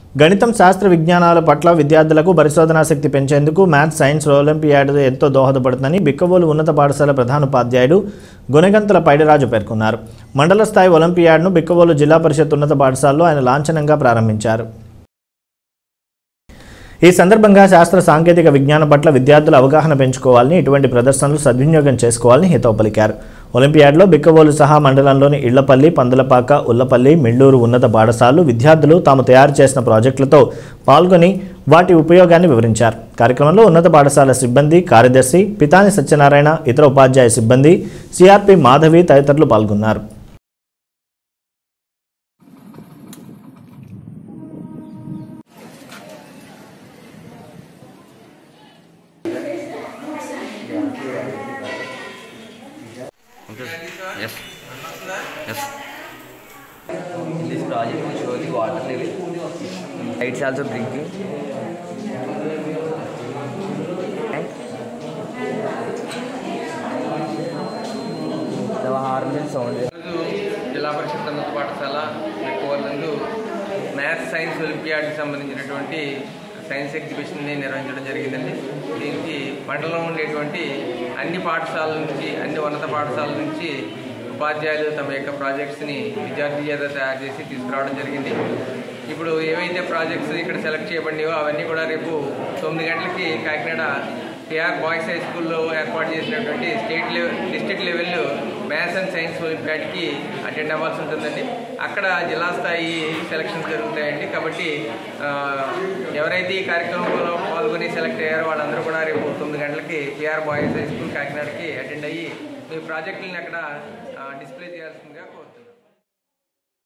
గణితం శాస్త్ర విజ్ఞానాల పట్ల విద్యార్థులకు పరిశోధనాశక్తి పెంచేందుకు మ్యాథ్స్ సైన్స్ ఒలింపియాడ్ ఎంతో దోహదపడుతుందని బిక్కవోలు ఉన్నత పాఠశాల ప్రధానోపాధ్యాయుడు గుణగంతల పైడరాజు పేర్కొన్నారు మండల స్థాయి ఒలింపియాడ్ను బిక్కవోలు జిల్లా పరిషత్ ఉన్నత పాఠశాలలో ఆయన లాంఛనంగా ప్రారంభించారు ఈ సందర్భంగా శాస్త్ర సాంకేతిక విజ్ఞానం పట్ల విద్యార్థుల అవగాహన పెంచుకోవాలని ఇటువంటి ప్రదర్శనలు సద్వినియోగం చేసుకోవాలని హితవు పలికారు ఒలింపియాడ్లో బిక్కవోలు సహా మండలంలోని ఇళ్లపల్లి పందులపాక ఉల్లపల్లి మిళ్ళూరు ఉన్నత పాఠశాలలు విద్యార్థులు తాము తయారు చేసిన ప్రాజెక్టులతో పాల్గొని వాటి ఉపయోగాన్ని వివరించారు కార్యక్రమంలో ఉన్నత పాఠశాల సిబ్బంది కార్యదర్శి పితాని సత్యనారాయణ ఇతర ఉపాధ్యాయ సిబ్బంది సిఆర్పి మాధవి తదితరులు పాల్గొన్నారు Yes. Yes. In this project, we show the water level. It's also drinking. The harmful sound. ఈరోజు జిల్లా పరిషత్ ఉన్నత పాఠశాల మెక్కువలందు మ్యాథ్స్ సైన్స్ ఒలింపియాడ్కి సంబంధించినటువంటి సైన్స్ ఎగ్జిబిషన్ని నిర్వహించడం జరిగిందండి దీనికి మండలంలో ఉండేటువంటి అన్ని పాఠశాలల నుంచి అన్ని ఉన్నత పాఠశాలల నుంచి ఉపాధ్యాయులు తమ యొక్క ప్రాజెక్ట్స్ని విద్యార్థి చేత తయారు చేసి తీసుకురావడం జరిగింది ఇప్పుడు ఏవైతే ప్రాజెక్ట్స్ ఇక్కడ సెలెక్ట్ చేయబడినాయో అవన్నీ కూడా రేపు తొమ్మిది గంటలకి కాకినాడ టిఆర్ బాయ్స్ హై స్కూల్లో ఏర్పాటు చేసినటువంటి state level district level maths and science ఒలింపియాడ్కి అటెండ్ అవ్వాల్సి ఉంటుందండి అక్కడ జిల్లా స్థాయి సెలక్షన్స్ జరుగుతాయండి కాబట్టి ఆ, ఎవరైతే ఈ కార్యక్రమంలో పాల్గొని సెలెక్ట్ అయ్యారో వాళ్ళందరూ కూడా రేపు తొమ్మిది గంటలకి టిఆర్ బాయ్స్ హై స్కూల్ కాకినాడకి అటెండ్ అయ్యి మీ ప్రాజెక్టులను అక్కడ డిస్ప్లే చేయాల్సిందిగా కోరుతున్నాను.